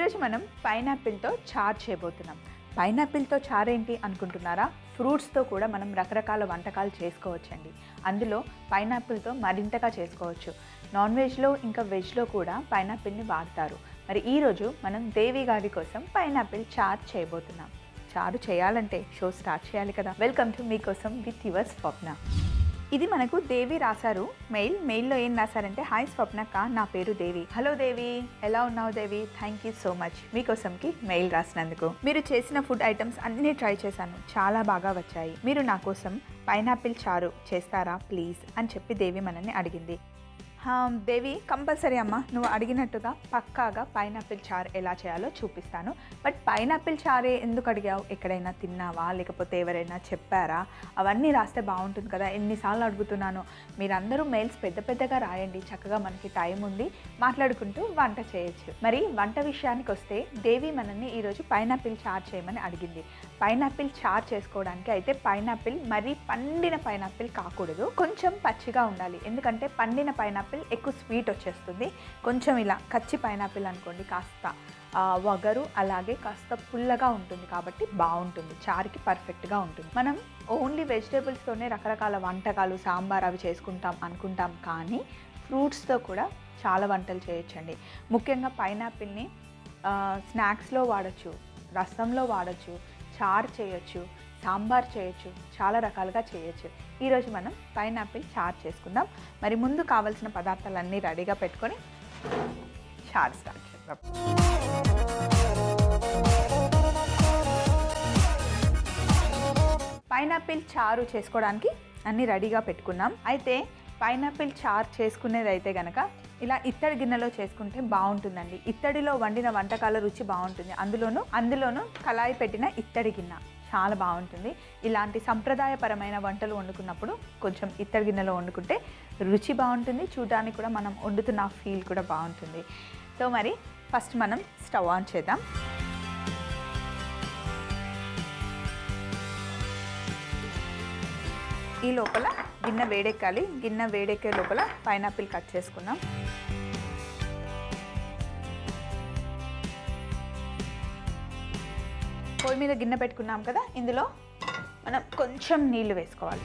ఈరోజు మనం పైనాపిల్తో చార్ చేయబోతున్నాం పైనాపిల్తో చార్ ఏంటి అనుకుంటున్నారా ఫ్రూట్స్తో కూడా మనం రకరకాల వంటకాలు చేసుకోవచ్చండి అందులో పైనాపిల్తో మరింతగా చేసుకోవచ్చు నాన్ వెజ్లో ఇంకా వెజ్లో కూడా పైనాపిల్ని వాడతారు మరి ఈరోజు మనం దేవి గారి కోసం పైనాపిల్ చార్ చేయబోతున్నాం చారు చేయాలంటే షో స్టార్ట్ చేయాలి కదా welcome to Meekosam with your Swapna ఇది మనకు దేవి రాశారు మెయిల్ మెయిల్లో ఏం రాశారంటే హాయ్ స్వప్నక్క నా పేరు దేవి హలో దేవి ఎలా ఉన్నావు Devi thank you so much మీకోసంకి మెయిల్ రాసినందుకు మీరు చేసిన ఫుడ్ ఐటమ్స్ అన్నీ ట్రై చేశాను చాలా బాగా వచ్చాయి మీరు నా కోసం పైనాపిల్ చారు చేస్తారా ప్లీజ్ అని చెప్పి దేవి మనల్ని అడిగింది హా, దేవి కంపల్సరీ అమ్మ నువ్వు అడిగినట్టుగా పక్కాగా పైనాపిల్ చార్ ఎలా చేయాలో చూపిస్తాను బట్ పైనాపిల్ చారే ఎందుకు అడిగావు ఎక్కడైనా తిన్నావా లేకపోతే ఎవరైనా చెప్పారా అవన్నీ రాస్తే బాగుంటుంది కదా ఎన్నిసార్లు అడుగుతున్నాను మీరందరూ మెయిల్స్ పెద్ద పెద్దగా రాయండి చక్కగా మనకి టైం ఉంది మాట్లాడుకుంటూ వంట చేయొచ్చు మరి వంట విషయానికి వస్తే దేవి మనల్ని ఈరోజు పైనాపిల్ చార్ చేయమని అడిగింది పైనాపిల్ చార్ చేసుకోవడానికి అయితే పైనాపిల్ మరీ పండిన పైనాపిల్ కాకూడదు కొంచెం పచ్చిగా ఉండాలి ఎందుకంటే పండిన పైనాపిల్ ఎక్కువ స్వీట్ వచ్చేస్తుంది కొంచెం ఇలా కచ్చి పైనాపిల్ అనుకోండి కాస్త ఆ, వగరు అలాగే కాస్త పుల్లగా ఉంటుంది కాబట్టి బాగుంటుంది చారుకి పర్ఫెక్ట్గా ఉంటుంది మనం ఓన్లీ వెజిటేబుల్స్తోనే రకరకాల వంటకాలు సాంబార్ అవి చేసుకుంటాం అనుకుంటాం కానీ ఫ్రూట్స్తో కూడా చాలా వంటలు చేయొచ్చండి ముఖ్యంగా పైనాపిల్ని స్నాక్స్లో వాడచ్చు రసంలో వాడచ్చు చారు చేయొచ్చు సాంబార్ చేయొచ్చు చాలా రకాలుగా చేయొచ్చు ఈరోజు మనం పైనాపిల్ చారు చేసుకుందాం మరి ముందు కావాల్సిన పదార్థాలన్నీ రెడీగా పెట్టుకొని చారు స్టార్ట్ చేద్దాం పైనాపిల్ చారు చేసుకోవడానికి అన్నీ రెడీగా పెట్టుకున్నాం అయితే పైనాపిల్ చారు చేసుకునేది అయితే గనక ఇలా ఇత్తడి గిన్నెలో చేసుకుంటే బాగుంటుందండి ఇత్తడిలో వండిన వంటకాల రుచి బాగుంటుంది అందులోనూ అందులోనూ కళాయి పెట్టిన ఇత్తడి గిన్నె చాలా బాగుంటుంది ఇలాంటి సంప్రదాయపరమైన వంటలు వండుకున్నప్పుడు కొంచెం ఇత్తడి గిన్నెలో వండుకుంటే రుచి బాగుంటుంది చూడడానికి కూడా మనం వండుతున్న ఫీల్ కూడా బాగుంటుంది సో మరి ఫస్ట్ మనం స్టవ్ ఆన్ చేద్దాం ఈ లోపల గిన్నె వేడెక్కాలి గిన్నె వేడెక్కే లోపల పైనాపిల్ కట్ చేసుకుందాం పొయ్యి మీద గిన్నె పెట్టుకున్నాం కదా ఇందులో మనం కొంచెం నీళ్లు వేసుకోవాలి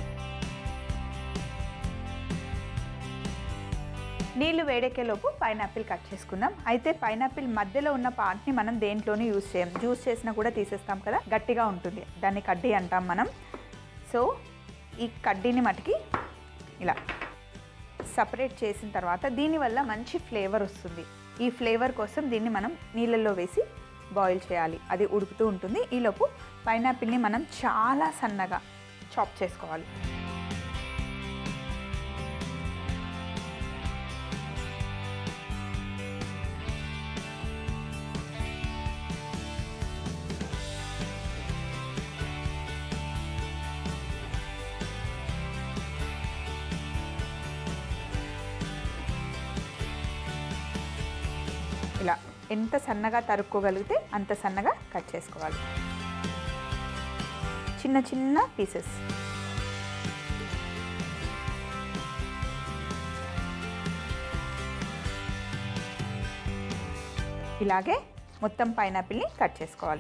నీళ్లు వేడెక్కేలోపు పైనాపిల్ కట్ చేసుకుందాం అయితే పైనాపిల్ మధ్యలో ఉన్న పార్ట్ని మనం దేంట్లోనూ యూజ్ చేయం జ్యూస్ చేసినా కూడా తీసేస్తాం కదా గట్టిగా ఉంటుంది దాన్ని కడ్డీ అంటాం మనం సో ఈ కడ్డీని మటుకి ఇలా సపరేట్ చేసిన తర్వాత దీనివల్ల మంచి ఫ్లేవర్ వస్తుంది ఈ ఫ్లేవర్ కోసం దీన్ని మనం నీళ్ళల్లో వేసి బాయిల్ చేయాలి అది ఉడుకుతూ ఉంటుంది ఈలోపు పైనాపిల్ని మనం చాలా సన్నగా చాప్ చేసుకోవాలి ఇలా ఎంత సన్నగా తరుక్కోగలిగితే అంత సన్నగా కట్ చేసుకోవాలి చిన్న చిన్న పీసెస్ ఇలాగే మొత్తం పైనాపిల్ని కట్ చేసుకోవాలి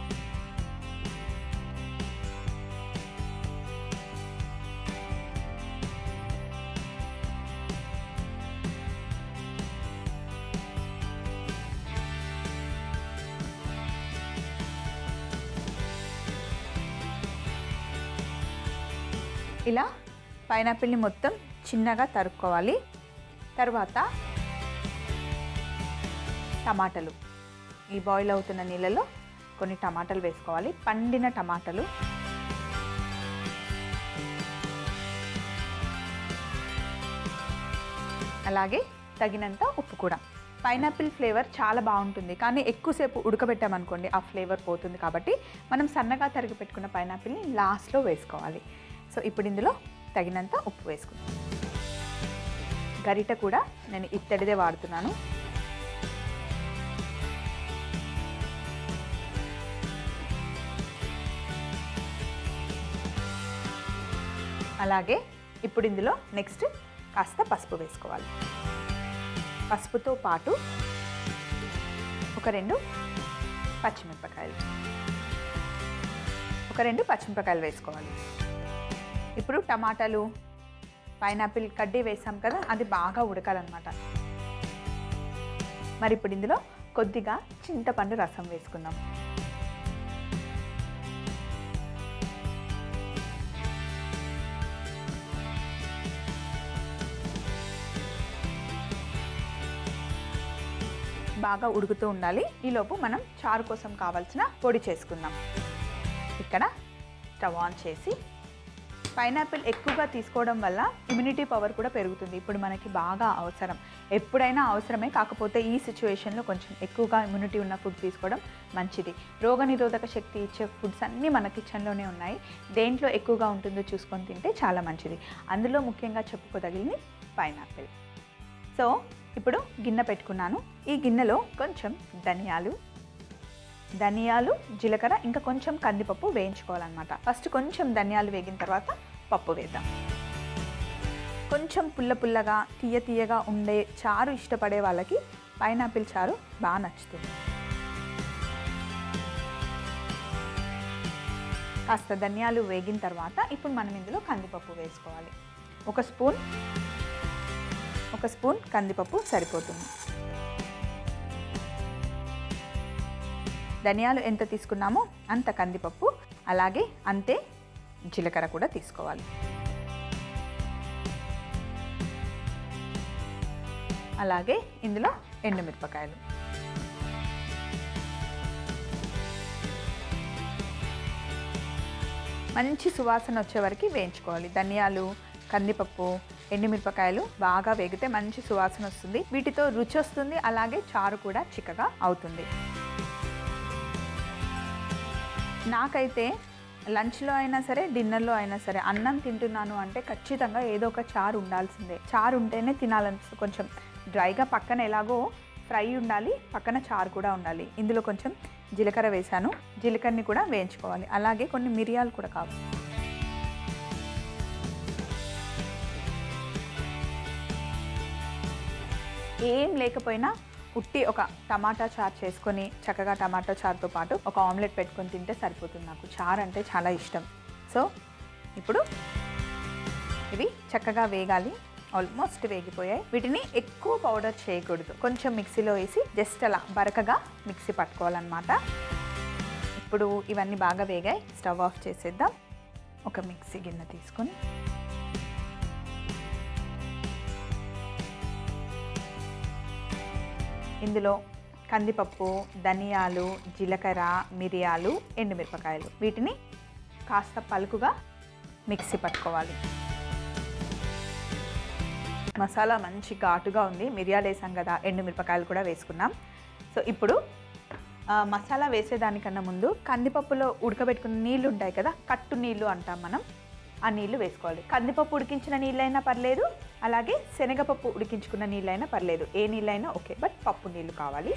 ఇలా పైనాపిల్ని మొత్తం చిన్నగా తరుక్కోవాలి తర్వాత టమాటాలు ఈ బాయిల్ అవుతున్న నీళ్ళలో కొన్ని టమాటాలు వేసుకోవాలి పండిన టమాటాలు అలాగే తగినంత ఉప్పు కూడా పైనాపిల్ ఫ్లేవర్ చాలా బాగుంటుంది కానీ ఎక్కువసేపు ఉడకబెట్టామనుకోండి ఆ ఫ్లేవర్ పోతుంది కాబట్టి మనం సన్నగా తరిగి పెట్టుకున్న పైనాపిల్ని లాస్ట్లో వేసుకోవాలి సో ఇప్పుడు ఇందులో తగినంత ఉప్పు వేసుకుందాం గరిట కూడా నేను ఇత్తడిదే వాడుతున్నాను అలాగే ఇప్పుడు ఇందులో నెక్స్ట్ కాస్త పసుపు వేసుకోవాలి పసుపుతో పాటు ఒక రెండు పచ్చిమిరపకాయలు ఒక రెండు పచ్చిమిరపకాయలు వేసుకోవాలి ఇప్పుడు టమాటాలు పైనాపిల్ కడ్డీ వేసాం కదా అది బాగా ఉడకాలన్నమాట మరి ఇప్పుడు ఇందులో కొద్దిగా చింతపండు రసం వేసుకుందాం బాగా ఉడుకుతూ ఉండాలి ఈలోపు మనం చారు కోసం కావాల్సిన పొడి చేసుకుందాం ఇక్కడ స్టవ్ ఆన్ చేసి పైనాపిల్ ఎక్కువగా తీసుకోవడం వల్ల ఇమ్యూనిటీ పవర్ కూడా పెరుగుతుంది ఇప్పుడు మనకి బాగా అవసరం ఎప్పుడైనా అవసరమే కాకపోతే ఈ సిచ్యువేషన్లో కొంచెం ఎక్కువగా ఇమ్యూనిటీ ఉన్న ఫుడ్ తీసుకోవడం మంచిది రోగనిరోధక శక్తి ఇచ్చే ఫుడ్స్ అన్నీ మన కిచెన్లోనే ఉన్నాయి దేంట్లో ఎక్కువగా ఉంటుందో చూసుకొని తింటే చాలా మంచిది అందులో ముఖ్యంగా చెప్పుకోదగిలింది పైనాపిల్ సో ఇప్పుడు గిన్నె పెట్టుకున్నాను ఈ గిన్నెలో కొంచెం ధనియాలు ధనియాలు జీలకర్ర ఇంకా కొంచెం కందిపప్పు వేయించుకోవాలన్నమాట ఫస్ట్ కొంచెం ధనియాలు వేగిన తర్వాత పప్పు వేద్దాం కొంచెం పుల్ల పుల్లగా తీయ తీయగా ఉండే చారు ఇష్టపడే వాళ్ళకి పైనాపిల్ చారు బాగా నచ్చుతుంది కాస్త ధనియాలు వేగిన తర్వాత ఇప్పుడు మనం ఇందులో కందిపప్పు వేసుకోవాలి ఒక స్పూన్ ఒక స్పూన్ కందిపప్పు సరిపోతుంది ధనియాలు ఎంత తీసుకున్నామో అంత కందిపప్పు అలాగే అంతే జీలకర్ర కూడా తీసుకోవాలి అలాగే ఇందులో ఎండుమిరపకాయలు మంచి సువాసన వచ్చే వరకు వేయించుకోవాలి ధనియాలు కందిపప్పు ఎండుమిరపకాయలు బాగా వేగితే మంచి సువాసన వస్తుంది వీటితో రుచి వస్తుంది అలాగే చారు కూడా చిక్కగా అవుతుంది నాకైతే లంచ్లో అయినా సరే డిన్నర్లో అయినా సరే అన్నం తింటున్నాను అంటే ఖచ్చితంగా ఏదో ఒక చారు ఉండాల్సిందే చారు ఉంటేనే తినాలనిపిస్తుంది కొంచెం డ్రైగా పక్కన ఎలాగో ఫ్రై ఉండాలి పక్కన చారు కూడా ఉండాలి ఇందులో కొంచెం జీలకర్ర వేశాను జీలకర్రని కూడా వేయించుకోవాలి అలాగే కొన్ని మిరియాలు కూడా కావాలి ఏం లేకపోయినా ఉట్టి ఒక టమాటా చారు చేసుకొని చక్కగా టమాటా చారుతో పాటు ఒక ఆమ్లెట్ పెట్టుకొని తింటే సరిపోతుంది నాకు చారు అంటే చాలా ఇష్టం సో ఇప్పుడు ఇవి చక్కగా వేగాలి ఆల్మోస్ట్ వేగిపోయాయి వీటిని ఎక్కువ పౌడర్ చేయకూడదు కొంచెం మిక్సీలో వేసి జస్ట్ అలా బరకగా మిక్సీ పట్టుకోవాలన్నమాట ఇప్పుడు ఇవన్నీ బాగా వేగాయి స్టవ్ ఆఫ్ చేసేద్దాం ఒక మిక్సీ గిన్నె తీసుకొని ఇందులో కందిపప్పు ధనియాలు జీలకర్ర మిరియాలు ఎండుమిరపకాయలు వీటిని కాస్త పలుకుగా మిక్సీ పట్టుకోవాలి మసాలా మంచి ఘాటుగా ఉంది మిరియాలు వేసాం కదా ఎండుమిరపకాయలు కూడా వేసుకున్నాం సో ఇప్పుడు ఆ, మసాలా వేసేదానికన్నా ముందు కందిపప్పులో ఉడకబెట్టుకున్న నీళ్ళు ఉంటాయి కదా కట్టు నీళ్ళు అంటాం మనం ఆ నీళ్లు వేసుకోవాలి కందిపప్పు ఉడికించిన నీళ్ళైనా పర్లేదు అలాగే శనగపప్పు ఉడికించుకున్న నీళ్ళైనా పర్లేదు ఏ నీళ్ళైనా ఓకే బట్ పప్పు నీళ్ళు కావాలి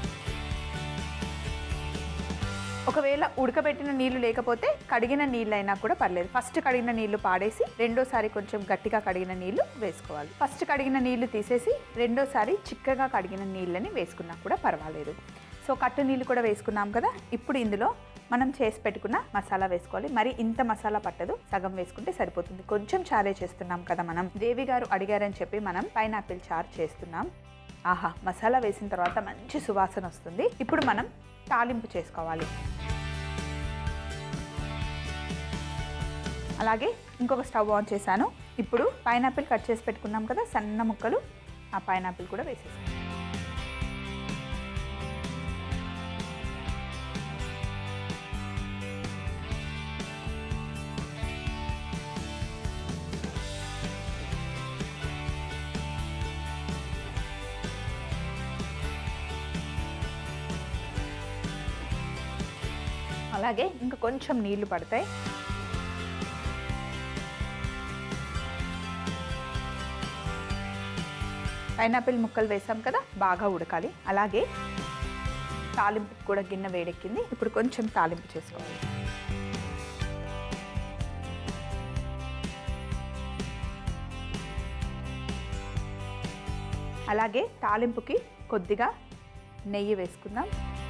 ఒకవేళ ఉడకబెట్టిన నీళ్లు లేకపోతే కడిగిన నీళ్ళైనా కూడా పర్లేదు ఫస్ట్ కడిగిన నీళ్లు పాడేసి రెండోసారి కొంచెం గట్టిగా కడిగిన నీళ్లు వేసుకోవాలి ఫస్ట్ కడిగిన నీళ్లు తీసేసి రెండోసారి చిక్కగా కడిగిన నీళ్ళని వేసుకున్నా కూడా పర్వాలేదు సో కట్టు నీళ్ళు కూడా వేసుకున్నాం కదా ఇప్పుడు ఇందులో మనం చేసి పెట్టుకున్న మసాలా వేసుకోవాలి మరి ఇంత మసాలా పట్టదు సగం వేసుకుంటే సరిపోతుంది కొంచెం చారే చేస్తున్నాం కదా మనం దేవి గారు అడిగారని చెప్పి మనం పైనాపిల్ చారు చేస్తున్నాం ఆహా మసాలా వేసిన తర్వాత మంచి సువాసన వస్తుంది ఇప్పుడు మనం తాలింపు చేసుకోవాలి అలాగే ఇంకొక స్టవ్ ఆన్ చేశాను ఇప్పుడు పైనాపిల్ కట్ చేసి పెట్టుకున్నాం కదా సన్న ముక్కలు ఆ పైనాపిల్ కూడా వేసేసాను అలాగే ఇంకా కొంచెం నీళ్లు పడతాయి పైనాపిల్ ముక్కలు వేసాం కదా బాగా ఉడకాలి అలాగే తాలింపు కూడా గిన్నె వేడెక్కింది ఇప్పుడు కొంచెం తాలింపు చేసుకోవాలి అలాగే తాలింపుకి కొద్దిగా నెయ్యి వేసుకుందాం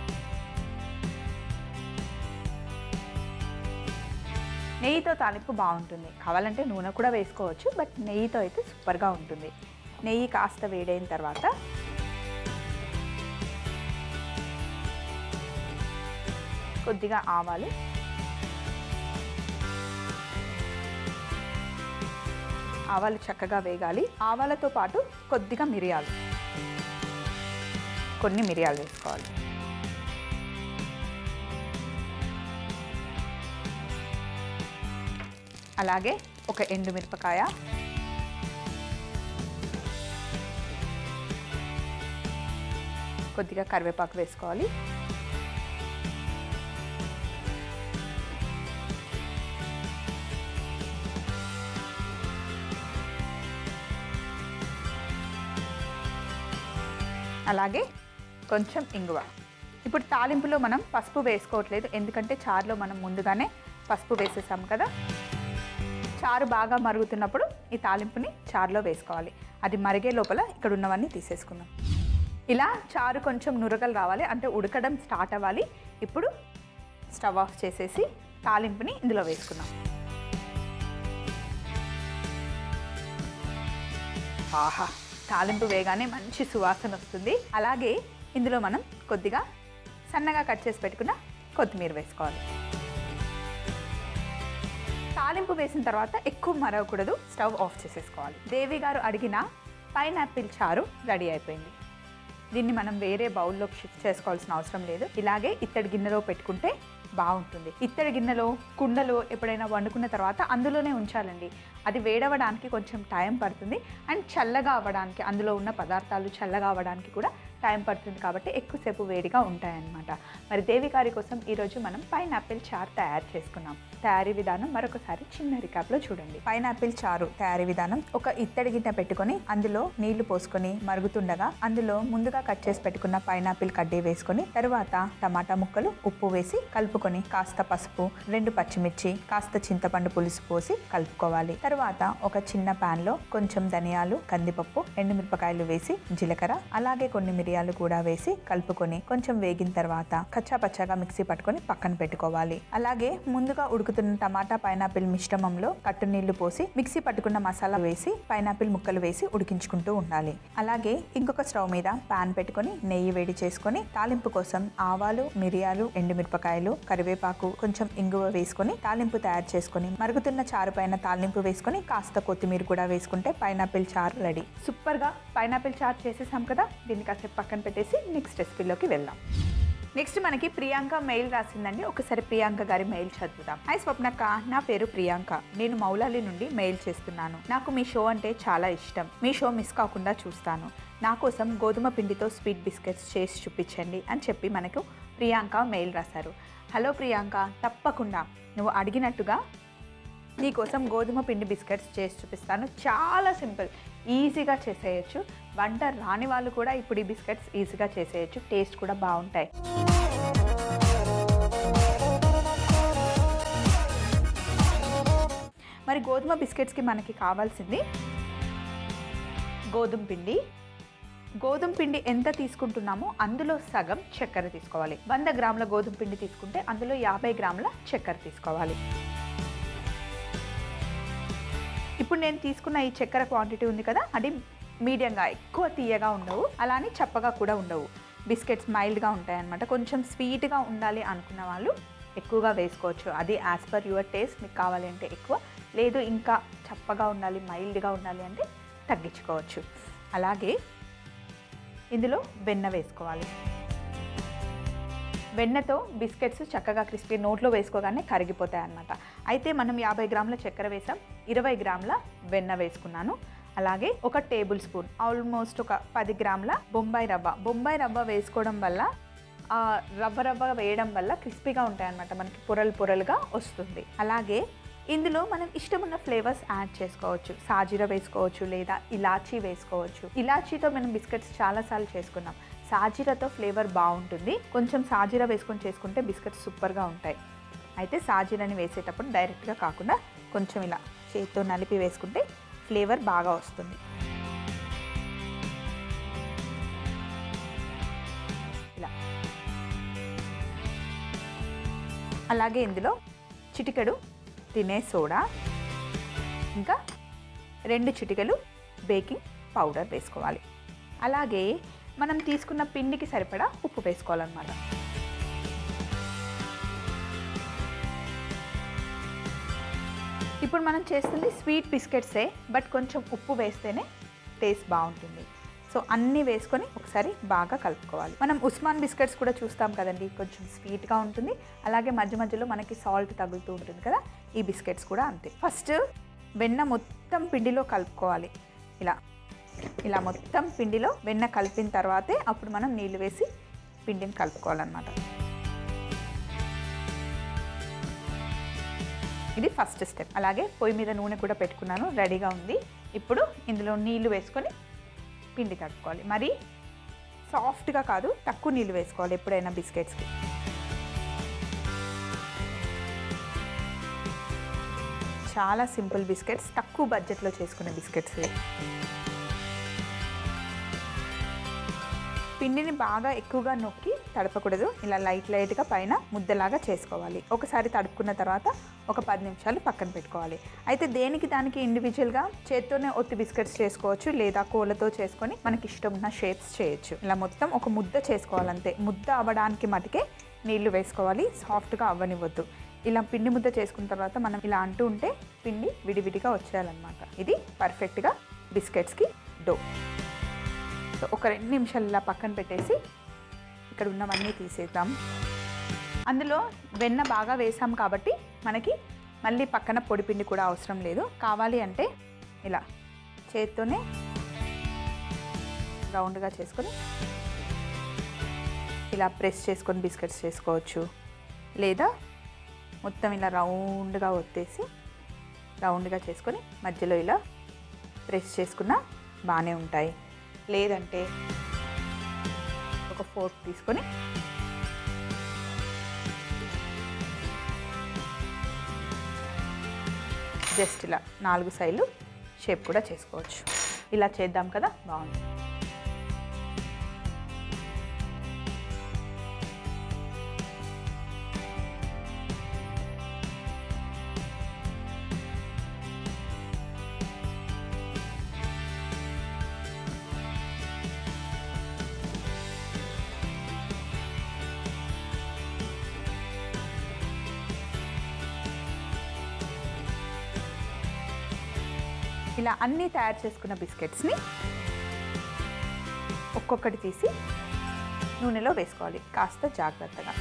నెయ్యితో తాలింపు బాగుంటుంది కావాలంటే నూనె కూడా వేసుకోవచ్చు బట్ నెయ్యితో అయితే సూపర్గా ఉంటుంది నెయ్యి కాస్త వేడైన తర్వాత కొద్దిగా ఆవాలు ఆవాలు చక్కగా వేగాలి ఆవాలతో పాటు కొద్దిగా మిరియాలు కొన్ని మిరియాలు వేసుకోవాలి అలాగే ఒక ఎండుమిరపకాయ కొద్దిగా కరివేపాకు వేసుకోవాలి అలాగే కొంచెం ఇంగువ ఇప్పుడు తాలింపులో మనం పసుపు వేసుకోవట్లేదు ఎందుకంటే చారులో మనం ముందుగానే పసుపు వేసేసాం కదా చారు బాగా మరుగుతున్నప్పుడు ఈ తాలింపుని చారులో వేసుకోవాలి అది మరిగే లోపల ఇక్కడ ఉన్నవన్నీ తీసేసుకుందాం ఇలా చారు కొంచెం నురగలు రావాలి అంటే ఉడకడం స్టార్ట్ అవ్వాలి ఇప్పుడు స్టవ్ ఆఫ్ చేసేసి తాలింపుని ఇందులో వేసుకుందాం ఆహా తాలింపు వేగానే మంచి సువాసన వస్తుంది అలాగే ఇందులో మనం కొద్దిగా సన్నగా కట్ చేసి పెట్టుకున్న కొత్తిమీర వేసుకోవాలి తాలింపు వేసిన తర్వాత ఎక్కువ మరవకూడదు స్టవ్ ఆఫ్ చేసేసుకోవాలి దేవి గారు అడిగిన పైనాపిల్ చారు రెడీ అయిపోయింది దీన్ని మనం వేరే బౌల్లోకి షిఫ్ట్ చేసుకోవాల్సిన అవసరం లేదు ఇలాగే ఇత్తడి గిన్నెలో పెట్టుకుంటే బాగుంటుంది ఇత్తడి గిన్నెలో కుండలో ఎప్పుడైనా వండుకున్న తర్వాత అందులోనే ఉంచాలండి అది వేడవడానికి కొంచెం టైం పడుతుంది అండ్ చల్లగా అవ్వడానికి అందులో ఉన్న పదార్థాలు చల్లగా అవ్వడానికి కూడా టైం పడుతుంది కాబట్టి ఎక్కువసేపు వేడిగా ఉంటాయన్నమాట మరి దేవి గారి కోసం ఈరోజు మనం పైనాపిల్ చారు తయారు చేసుకున్నాం తయారీ విధానం మరొకసారి చిన్న రికాప్లో చూడండి పైనాపిల్ చారు తయారీ విధానం ఒక ఇత్తడి గిన్నె పెట్టుకొని అందులో నీళ్లు పోసుకొని మరుగుతుండగా అందులో ముందుగా కట్ చేసి పెట్టుకున్న పైనాపిల్ కడ్డీ వేసుకొని తరువాత టమాటా ముక్కలు ఉప్పు వేసి కలుపుకొని కాస్త పసుపు రెండు పచ్చిమిర్చి కాస్త చింతపండు పులుసు పోసి కలుపుకోవాలి తరువాత ఒక చిన్న పాన్ లో కొంచెం ధనియాలు కందిపప్పు ఎండుమిరపకాయలు వేసి జీలకర్ర అలాగే కొన్ని మిరియాలు కూడా వేసి కలుపుకొని కొంచెం వేగిన తర్వాత కచ్చా పచ్చాగా మిక్సీ పట్టుకొని పక్కన పెట్టుకోవాలి అలాగే ముందుగా ఉడుకుతున్న టమాటా పైనాపిల్ మిశ్రమంలో కట్టు నీళ్లు పోసి మిక్సీ పట్టుకున్న మసాలా వేసి పైనాపిల్ ముక్కలు వేసి ఉడికించుకుంటూ ఉండాలి అలాగే ఇంకొక స్టవ్ మీద పాన్ పెట్టుకొని నెయ్యి వేడి చేసుకొని తాలింపు కోసం ఆవాలు మిరియాలు ఎండుమిరపకాయలు కరివేపాకు కొంచెం ఇంగువ వేసుకొని తాలింపు తయారు చేసుకొని మరుగుతున్న చారు పైన తాలింపు వేసుకొని కాస్త కొత్తిమీర కూడా వేసుకుంటే పైనాపిల్ చారు రెడీ సూపర్గా పైనాపిల్ చారు చేసేసాం కదా దీన్ని కాసేపు పక్కన పెట్టేసి నెక్స్ట్ రెసిపీలోకి వెళ్దాం నెక్స్ట్ మనకి ప్రియాంక మెయిల్ రాసిందండి ఒకసారి ప్రియాంక గారి మెయిల్ చదువుదాం హాయ్ స్వప్నక్క నా పేరు ప్రియాంక నేను మౌలాలి నుండి మెయిల్ చేస్తున్నాను నాకు మీ షో అంటే చాలా ఇష్టం మీ షో మిస్ కాకుండా చూస్తాను నా కోసం గోధుమ పిండితో స్వీట్ బిస్కెట్స్ చేసి చూపించండి అని చెప్పి మనకు ప్రియాంక మెయిల్ రాశారు హలో ప్రియాంక తప్పకుండా నువ్వు అడిగినట్టుగా నీకోసం గోధుమ పిండి బిస్కెట్స్ చేసి చూపిస్తాను చాలా సింపుల్ ఈజీగా చేసేయచ్చు వంట రాని వాళ్ళు కూడా ఇప్పుడు ఈ బిస్కెట్స్ ఈజీగా చేసేయచ్చు టేస్ట్ కూడా బాగుంటాయి మరి గోధుమ బిస్కెట్స్కి మనకి కావాల్సింది గోధుమ పిండి గోధుమ పిండి ఎంత తీసుకుంటున్నామో అందులో సగం చక్కెర తీసుకోవాలి వంద గ్రాముల గోధుమ పిండి తీసుకుంటే అందులో యాభై గ్రాముల చక్కెర తీసుకోవాలి ఇప్పుడు నేను తీసుకున్న ఈ చక్కెర క్వాంటిటీ ఉంది కదా అది మీడియంగా ఎక్కువ తీయగా ఉండవు అలానే చప్పగా కూడా ఉండవు బిస్కెట్స్ మైల్డ్గా ఉంటాయి అన్నమాట కొంచెం స్వీట్గా ఉండాలి అనుకున్న వాళ్ళు ఎక్కువగా వేసుకోవచ్చు అది యాజ్ పర్ యువర్ టేస్ట్ మీకు కావాలంటే ఎక్కువ లేదు ఇంకా చప్పగా ఉండాలి మైల్డ్గా ఉండాలి అంటే తగ్గించుకోవచ్చు అలాగే ఇందులో వెన్న వేసుకోవాలి వెన్నతో బిస్కెట్స్ చక్కగా క్రిస్పీ నోట్లో వేసుకోగానే కరిగిపోతాయి అన్నమాట అయితే మనం యాభై గ్రాముల చక్కెర వేసాం ఇరవై గ్రాముల వెన్న వేసుకున్నాను అలాగే ఒక టేబుల్ స్పూన్ ఆల్మోస్ట్ ఒక పది గ్రాముల బొంబాయి రవ్వ బొంబాయి రవ్వ వేసుకోవడం వల్ల ఆ రవ్వ రవ్వ వేయడం వల్ల క్రిస్పీగా ఉంటాయి అన్నమాట మనకి పొరలు పొరలుగా వస్తుంది అలాగే ఇందులో మనం ఇష్టమున్న ఫ్లేవర్స్ యాడ్ చేసుకోవచ్చు సాజీర వేసుకోవచ్చు లేదా ఇలాచీ వేసుకోవచ్చు ఇలాచీతో మనం బిస్కెట్స్ చాలాసార్లు చేసుకున్నాం సాజీరతో ఫ్లేవర్ బాగుంటుంది కొంచెం సాజీర వేసుకొని చేసుకుంటే బిస్కెట్స్ సూపర్గా ఉంటాయి అయితే సాజీరని వేసేటప్పుడు డైరెక్ట్గా కాకుండా కొంచెం ఇలా చేతితో నలిపి వేసుకుంటే ఫ్లేవర్ బాగా వస్తుంది అలాగే ఇందులో చిటికెడు తినే సోడా ఇంకా రెండు చిటికెలు బేకింగ్ పౌడర్ వేసుకోవాలి అలాగే మనం తీసుకున్న పిండికి సరిపడా ఉప్పు వేసుకోవాలన్నమాట ఇప్పుడు మనం చేస్తుంది స్వీట్ బిస్కెట్సే బట్ కొంచెం ఉప్పు వేస్తేనే టేస్ట్ బాగుంటుంది సో అన్నీ వేసుకొని ఒకసారి బాగా కలుపుకోవాలి మనం ఉస్మాన్ బిస్కెట్స్ కూడా చూస్తాం కదండి కొంచెం స్వీట్గా ఉంటుంది అలాగే మధ్య మధ్యలో మనకి సాల్ట్ తగులుతూ ఉంటుంది కదా ఈ బిస్కెట్స్ కూడా అంతే ఫస్ట్ వెన్న మొత్తం పిండిలో కలుపుకోవాలి ఇలా ఇలా మొత్తం పిండిలో వెన్న కలిపిన తర్వాతే అప్పుడు మనం నీళ్ళు వేసి పిండిని కలుపుకోవాలన్నమాట ఇది ఫస్ట్ స్టెప్ అలాగే పొయ్యి మీద నూనె కూడా పెట్టుకున్నాను రెడీగా ఉంది ఇప్పుడు ఇందులో నీళ్లు వేసుకొని పిండి తడుపుకోవాలి మరి సాఫ్ట్గా కాదు తక్కువ నీళ్ళు వేసుకోవాలి ఎప్పుడైనా బిస్కెట్స్కి చాలా సింపుల్ బిస్కెట్స్ తక్కువ బడ్జెట్లో చేసుకునే బిస్కెట్స్ ఇవి. పిండిని బాగా ఎక్కువగా నొక్కి తడపకూడదు ఇలా లైట్ లైట్గా పైన ముద్దలాగా చేసుకోవాలి ఒకసారి తడుపుకున్న తర్వాత ఒక పది నిమిషాలు పక్కన పెట్టుకోవాలి అయితే దేనికి దానికి ఇండివిజువల్గా చేత్తోనే ఒత్తి బిస్కెట్స్ చేసుకోవచ్చు లేదా కోళ్ళతో చేసుకొని మనకి ఇష్టం ఉన్న షేప్స్ చేయొచ్చు ఇలా మొత్తం ఒక ముద్ద చేసుకోవాలంతే ముద్ద అవ్వడానికి మటుకే నీళ్లు వేసుకోవాలి సాఫ్ట్గా అవ్వనివ్వద్దు ఇలా పిండి ముద్ద చేసుకున్న తర్వాత మనం ఇలా అంటూ ఉంటే పిండి విడివిడిగా వచ్చేయాలన్నమాట ఇది పర్ఫెక్ట్గా బిస్కెట్స్కి డో సో ఒక రెండు నిమిషాలు ఇలా పక్కన పెట్టేసి ఇక్కడ ఉన్నవన్నీ తీసేద్దాం అందులో వెన్న బాగా వేసాం కాబట్టి మనకి మళ్ళీ పక్కన పొడిపిండి కూడా అవసరం లేదు కావాలి అంటే ఇలా చేత్తోనే రౌండ్గా చేసుకొని ఇలా ప్రెస్ చేసుకొని బిస్కెట్స్ చేసుకోవచ్చు లేదా మొత్తం ఇలా రౌండ్గా ఒత్తేసి రౌండ్గా చేసుకొని మధ్యలో ఇలా ప్రెస్ చేసుకున్న బాగానే ఉంటాయి లేదంటే ఒక ఫోర్క్ తీసుకొని జస్ట్ ఇలా నాలుగు సైడ్లు షేప్ కూడా చేసుకోవచ్చు ఇలా చేద్దాం కదా బాగుంది ఇలా అన్నీ తయారు చేసుకున్న బిస్కెట్స్ని ఒక్కొక్కటి తీసి నూనెలో వేసుకోవాలి కాస్త జాగ్రత్తగా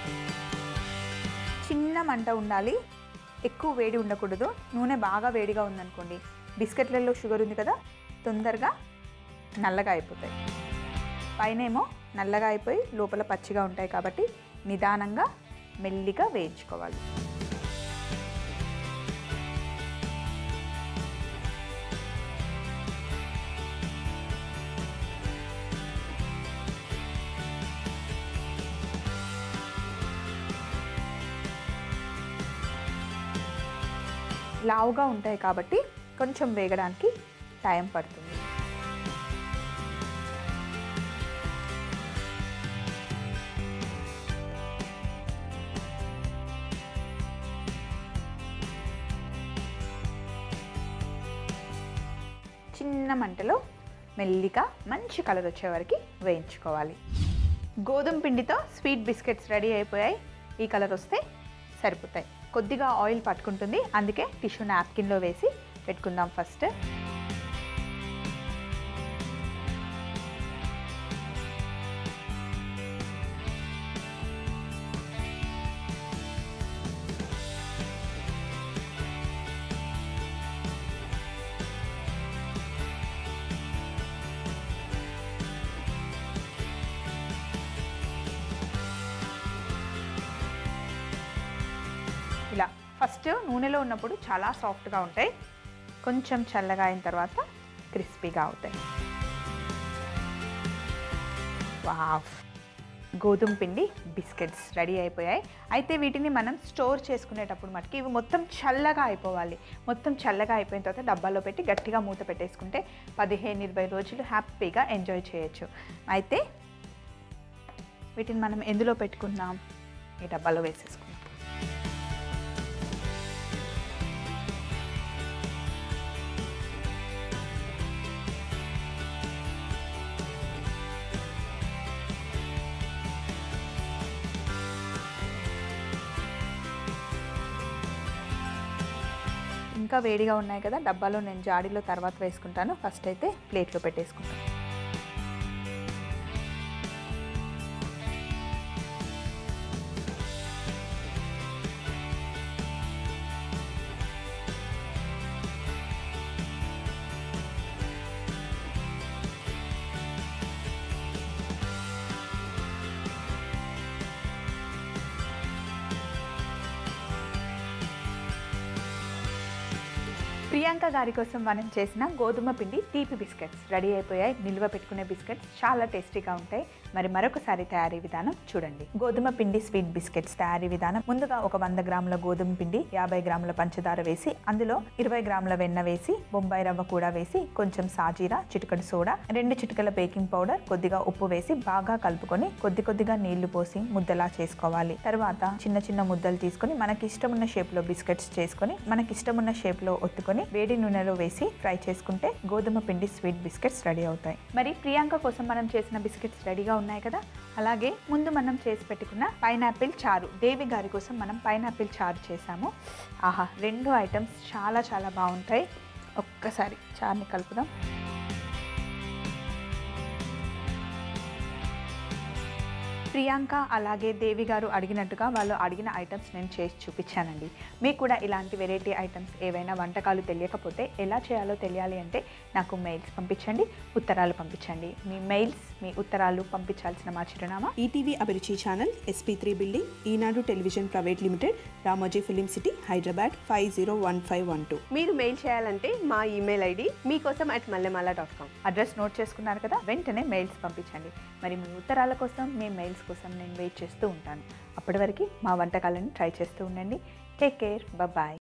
చిన్న మంట ఉండాలి ఎక్కువ వేడి ఉండకూడదు నూనె బాగా వేడిగా ఉందనుకోండి బిస్కెట్లలో షుగర్ ఉంది కదా తొందరగా నల్లగా అయిపోతాయి పైనేమో నల్లగా అయిపోయి లోపల పచ్చిగా ఉంటాయి కాబట్టి నిదానంగా మెల్లిగా వేయించుకోవాలి లావుగా ఉంటాయి కాబట్టి కొంచెం వేగడానికి టైం పడుతుంది చిన్న మంటలో మెల్లిగా మంచి కలర్ వచ్చే వరకు వేయించుకోవాలి గోధుమ పిండితో స్వీట్ బిస్కెట్స్ రెడీ అయిపోయాయి ఈ కలర్ వస్తే సరిపోతాయి కొద్దిగా ఆయిల్ పట్టుకుంటుంది అందుకే టిష్యూ నాప్కిన్లో వేసి పెట్టుకుందాం ఫస్ట్ ఇలా ఫస్ట్ నూనెలో ఉన్నప్పుడు చాలా సాఫ్ట్గా ఉంటాయి కొంచెం చల్లగా అయిన తర్వాత క్రిస్పీగా అవుతాయి వావ్ గోధుమ పిండి బిస్కెట్స్ రెడీ అయిపోయాయి అయితే వీటిని మనం స్టోర్ చేసుకునేటప్పుడు మటుకి ఇవి మొత్తం చల్లగా అయిపోవాలి మొత్తం చల్లగా అయిపోయిన తర్వాత డబ్బాలో పెట్టి గట్టిగా మూత పెట్టేసుకుంటే పదిహేను ఇరవై రోజులు హ్యాపీగా ఎంజాయ్ చేయొచ్చు అయితే వీటిని మనం ఎందులో పెట్టుకుందాం ఈ డబ్బాలో వేసేసుకుందాం ఇంకా వేడిగా ఉన్నాయి కదా డబ్బాలో నేను జాడీలో తర్వాత వేసుకుంటాను ఫస్ట్ అయితే ప్లేట్లో పెట్టేసుకుంటాను ప్రియాంక గారి కోసం మనం చేసిన గోధుమ పిండి తీపి బిస్కెట్స్ రెడీ అయిపోయాయి నిల్వ పెట్టుకునే బిస్కెట్స్ చాలా టేస్టీగా ఉంటాయి మరి మరొకసారి తయారీ విధానం చూడండి గోధుమ పిండి స్వీట్ బిస్కెట్స్ తయారీ విధానం ముందుగా ఒక వంద గ్రాముల గోధుమ పిండి యాభై గ్రాముల పంచదార వేసి అందులో ఇరవై గ్రాముల వెన్న వేసి బొంబాయి రవ్వ కూడా వేసి కొంచెం సాజీరా చిటికడు సోడా రెండు చిటికల బేకింగ్ పౌడర్ కొద్దిగా ఉప్పు వేసి బాగా కలుపుకొని కొద్ది కొద్దిగా నీళ్లు పోసి ముద్దలా చేసుకోవాలి తర్వాత చిన్న చిన్న ముద్దలు తీసుకొని మనకి ఇష్టం ఉన్న షేప్ లో బిస్కెట్స్ చేసుకొని మనకి ఇష్టం ఉన్న షేప్ లో ఒత్తుకొని వేడి నూనెలో వేసి ఫ్రై చేసుకుంటే గోధుమ పిండి స్వీట్ బిస్కెట్స్ రెడీ అవుతాయి మరి ప్రియాంక కోసం మనం చేసిన బిస్కెట్స్ రెడీగా ఉన్నాయి కదా అలాగే ముందు మనం చేసి పెట్టుకున్న పైనాపిల్ చారు దేవి గారి కోసం మనం పైనాపిల్ చారు చేసాము ఆహా రెండు ఐటమ్స్ చాలా చాలా బాగుంటాయి ఒక్కసారి చారుని కలుపుదాం ప్రియాంక అలాగే దేవి గారు అడిగినట్టుగా వాళ్ళు అడిగిన ఐటమ్స్ నేను చేసి చూపించానండి మీకు కూడా ఇలాంటి వెరైటీ ఐటమ్స్ ఏవైనా వంటకాలు తెలియకపోతే ఎలా చేయాలో తెలియాలి అంటే నాకు మెయిల్స్ పంపించండి ఉత్తరాలు పంపించండి మీ మెయిల్స్ మీ ఉత్తరాలు పంపించాల్సిన మా చిరునామా ETV Abhiruchi channel SP three building Eenadu television private limited Ramoji film city Hyderabad five zero one five one two మీరు మెయిల్ చేయాలంటే మా email ID Meekosam at Mallemala dot com address note చేసుకున్నారు కదా వెంటనే మెయిల్స్ పంపించండి మరి మీ ఉత్తరాల కోసం మీ మెయిల్స్ కోసం నేను వెయిట్ చేస్తూ ఉంటాను అప్పటి వరకు మా వంటకాలను ట్రై చేస్తూ ఉండండి టేక్ కేర్ బాయ్